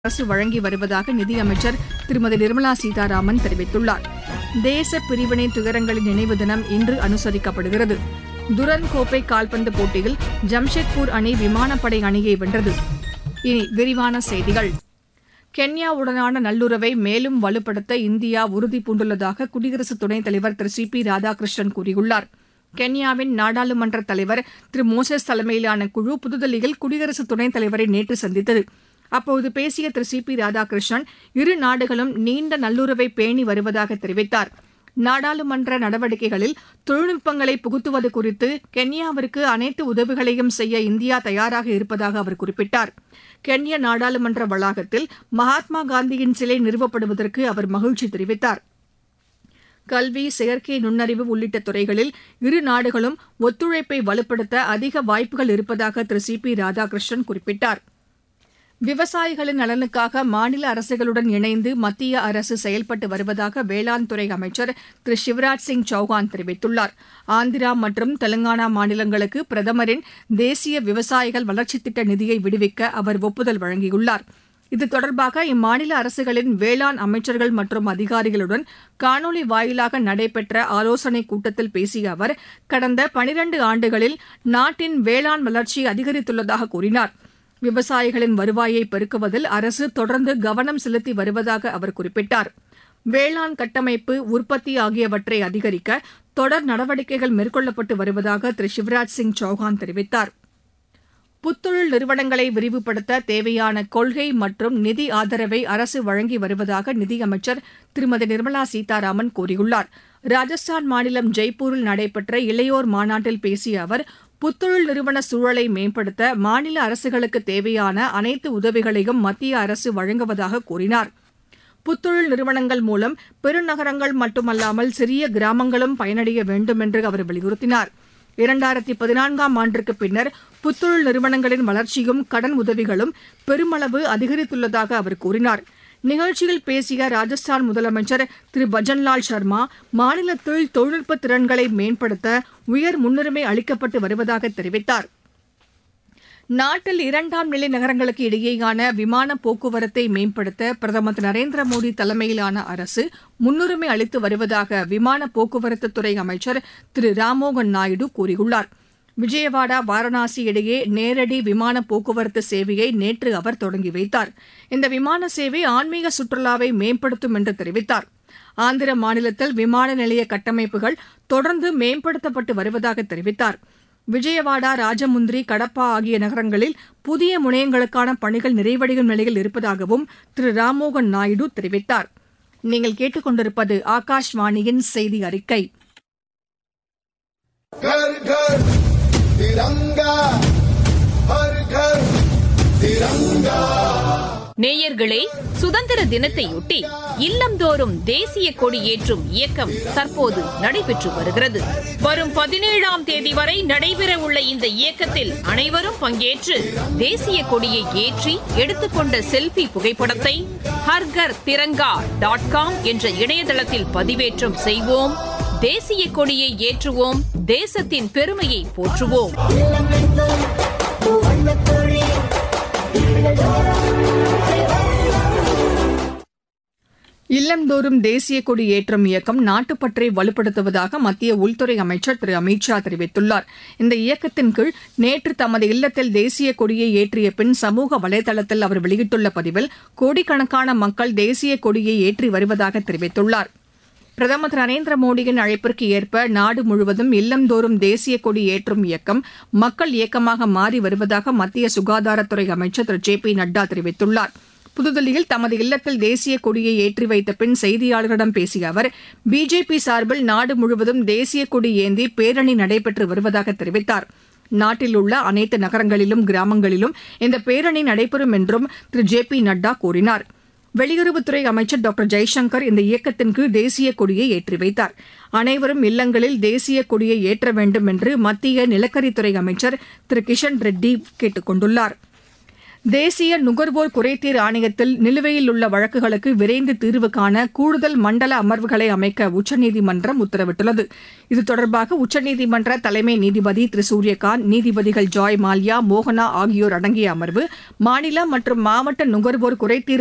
அரசு வழங்கி வருவதாக நிதியமைச்சர் திருமதி நிர்மலா சீதாராமன் தெரிவித்துள்ளார் தேச பிரிவினை துயரங்களின் நினைவு தினம் இன்று அனுசரிக்கப்படுகிறது துரன் கோப்பை கால்பந்து போட்டியில் ஜம்ஷெட்பூர் அணி விமானப்படை அணியை வென்றது இனி விரிவான செய்திகள் கென்யாவுடனான நல்லுறவை மேலும் வலுப்படுத்த இந்தியா உறுதிபூண்டுள்ளதாக குடியரசு துணைத் தலைவர் திரு சி பி ராதாகிருஷ்ணன் கூறியுள்ளார் கென்யாவின் நாடாளுமன்ற தலைவர் திரு மோசஸ் தலைமையிலான குழு புதுதில்லியில் குடியரசு துணைத் தலைவரை நேற்று சந்தித்தது அப்போது பேசிய திரு சி பி ராதாகிருஷ்ணன் இரு நாடுகளும் நீண்ட நல்லுறவை பேணி வருவதாக தெரிவித்தார் நாடாளுமன்ற நடவடிக்கைகளில் தொழில்நுட்பங்களை புகுத்துவது குறித்து கென்யாவிற்கு அனைத்து உதவிகளையும் செய்ய இந்தியா தயாராக இருப்பதாக அவர் குறிப்பிட்டார் கென்யா நாடாளுமன்ற வளாகத்தில் மகாத்மா காந்தியின் சிலை நிறுவப்படுவதற்கு அவர் மகிழ்ச்சி தெரிவித்தார் கல்வி செயற்கை நுண்ணறிவு உள்ளிட்ட துறைகளில் இரு நாடுகளும் ஒத்துழைப்பை வலுப்படுத்த அதிக வாய்ப்புகள் இருப்பதாக திரு சி பி ராதாகிருஷ்ணன் குறிப்பிட்டார் விவசாயிகளின் நலனுக்காக மாநில அரசுகளுடன் இணைந்து மத்திய அரசு செயல்பட்டு வருவதாக வேளாண் துறை அமைச்சர் திரு சிவராஜ் சிங் சௌஹான் தெரிவித்துள்ளார் ஆந்திரா மற்றும் தெலங்கானா மாநிலங்களுக்கு பிரதமரின் தேசிய விவசாயிகள் வளர்ச்சித் திட்ட நிதியை விடுவிக்க அவர் ஒப்புதல் வழங்கியுள்ளார் இது தொடர்பாக இம்மாநில அரசுகளின் வேளாண் அமைச்சர்கள் மற்றும் அதிகாரிகளுடன் காணொலி வாயிலாக நடைபெற்ற ஆலோசனைக் கூட்டத்தில் பேசிய அவர் கடந்த பனிரண்டு ஆண்டுகளில் நாட்டின் வேளாண் வளர்ச்சி அதிகரித்துள்ளதாக கூறினார் விவசாயிகளின் வருவாயை பெருக்குவதில் அரசு தொடர்ந்து கவனம் செலுத்தி வருவதாக அவர் குறிப்பிட்டார் வேளாண் கட்டமைப்பு உற்பத்தி ஆகியவற்றை அதிகரிக்க தொடர் நடவடிக்கைகள் மேற்கொள்ளப்பட்டு வருவதாக திரு சிவராஜ் சிங் சௌஹான் தெரிவித்தார் புத்தொழில் நிறுவனங்களை விரிவுபடுத்த தேவையான கொள்கை மற்றும் நிதி ஆதரவை அரசு வழங்கி வருவதாக நிதியமைச்சர் திருமதி நிர்மலா சீதாராமன் கூறியுள்ளார் ராஜஸ்தான் மாநிலம் ஜெய்ப்பூரில் நடைபெற்ற இளையோர் மாநாட்டில் பேசிய அவர் புத்தொழில் நிறுவன சூழலை மேம்படுத்த மாநில அரசுகளுக்கு தேவையான அனைத்து உதவிகளையும் மத்திய அரசு வழங்குவதாக கூறினார் புத்தொழில் நிறுவனங்கள் மூலம் பெருநகரங்கள் மட்டுமல்லாமல் சிறிய கிராமங்களும் பயனடைய வேண்டும் என்று அவர் வலியுறுத்தினார் இரண்டாயிரத்தி பதினான்காம் ஆண்டிற்கு பின்னர் புத்தொழில் நிறுவனங்களின் வளர்ச்சியும் கடன் உதவிகளும் பெருமளவு அதிகரித்துள்ளதாக அவர் கூறினார் நிகழ்ச்சியில் பேசிய ராஜஸ்தான் முதலமைச்சர் திரு பஜன்லால் சர்மா மாநிலத்தில் தொழில்நுட்ப திறன்களை மேம்படுத்த உயர் முன்னுரிமை அளிக்கப்பட்டு வருவதாக தெரிவித்தார் நாட்டில் இரண்டாம் நிலை நகரங்களுக்கு இடையேயான விமான போக்குவரத்தை மேம்படுத்த பிரதமர் திரு நரேந்திர மோடி தலைமையிலான அரசு முன்னுரிமை அளித்து வருவதாக விமான போக்குவரத்துத்துறை அமைச்சர் திரு ராம்மோகன் நாயுடு கூறியுள்ளார் விஜயவாடா வாரணாசி இடையே நேரடி விமான போக்குவரத்து சேவையை நேற்று அவர் தொடங்கி வைத்தார் இந்த விமான சேவை ஆன்மீக சுற்றுலாவை மேம்படுத்தும் என்று தெரிவித்தார் ஆந்திர மாநிலத்தில் விமான நிலைய கட்டமைப்புகள் தொடர்ந்து மேம்படுத்தப்பட்டு வருவதாக தெரிவித்தார் விஜயவாடா ராஜமுந்திரி கடப்பா ஆகிய நகரங்களில் புதிய முனையங்களுக்கான பணிகள் நிறைவடையும் நிலையில் இருப்பதாகவும் திரு ராம்மோகன் நாயுடு தெரிவித்தார் நீங்கள் கேட்டுக்கொண்டிருப்பது ஆகாஷ்வாணியின் செய்தி அறிக்கை घर घर तिरंगा हर घर तिरंगा நேயர்களே சுதந்திர தினத்தையொட்டி இல்லந்தோறும் தேசிய கொடி ஏற்றும் இயக்கம் தற்போது நடைபெற்று வருகிறது வரும் பதினேழாம் தேதி வரை நடைபெற உள்ள இந்த இயக்கத்தில் அனைவரும் பங்கேற்று தேசிய கொடியை ஏற்றி எடுத்துக்கொண்ட செல்பி புகைப்படத்தை ஹர்கர் திரங்கா டாட் காம் என்ற இணையதளத்தில் பதிவேற்றம் செய்வோம் தேசிய கொடியை ஏற்றுவோம் தேசத்தின் பெருமையை போற்றுவோம் இல்லந்தோறும் தேசிய கொடி ஏற்றும் இயக்கம் நாட்டுப்பற்றை வலுப்படுத்துவதாக மத்திய உள்துறை அமைச்சர் திரு அமித் ஷா தெரிவித்துள்ளார் இந்த இயக்கத்தின் கீழ் நேற்று தமது இல்லத்தில் தேசிய கொடியை ஏற்றிய பின் சமூக வலைதளத்தில் அவர் வெளியிட்டுள்ள பதிவில் கோடிக்கணக்கான மக்கள் தேசிய கொடியை ஏற்றி வருவதாக தெரிவித்துள்ளார் பிரதமர் திரு நரேந்திர மோடியின் அழைப்பிற்கு ஏற்ப நாடு முழுவதும் இல்லந்தோறும் தேசிய கொடி ஏற்றும் இயக்கம் மக்கள் இயக்கமாக மாறி வருவதாக மத்திய சுகாதாரத்துறை அமைச்சர் திரு ஜே பி நட்டா தெரிவித்துள்ளார் புதுதில்லியில் தமது இல்லத்தில் தேசிய கொடியை ஏற்றி வைத்த பின் செய்தியாளர்களிடம் பேசிய அவர் பிஜேபி சார்பில் நாடு முழுவதும் தேசிய கொடி ஏந்தி பேரணி நடைபெற்று வருவதாக தெரிவித்தார் நாட்டில் உள்ள அனைத்து நகரங்களிலும் கிராமங்களிலும் இந்த பேரணி நடைபெறும் என்றும் திரு ஜே பி நட்டா கூறினார் வெளியுறவுத்துறை அமைச்சர் டாக்டர் ஜெய்சங்கர் இந்த இயக்கத்தின் கீழ் தேசிய கொடியை ஏற்றி வைத்தார் அனைவரும் இல்லங்களில் தேசிய கொடியை ஏற்ற வேண்டும் என்று மத்திய நிலக்கரித்துறை அமைச்சர் திரு கிஷன் ரெட்டி கேட்டுக் கொண்டுள்ளார் தேசிய நுகர்வோர் குறைதீர் ஆணையத்தில் நிலுவையில் உள்ள வழக்குகளுக்கு விரைந்து தீர்வு காண கூடுதல் மண்டல அமர்வுகளை அமைக்க உச்சநீதிமன்றம் உத்தரவிட்டுள்ளது இது தொடர்பாக உச்சநீதிமன்ற தலைமை நீதிபதி திரு சூரியகாந்த் நீதிபதிகள் ஜாய் மால்யா மோகனா ஆகியோர் அடங்கிய அமர்வு மாநில மற்றும் மாவட்ட நுகர்வோர் குறைதீர்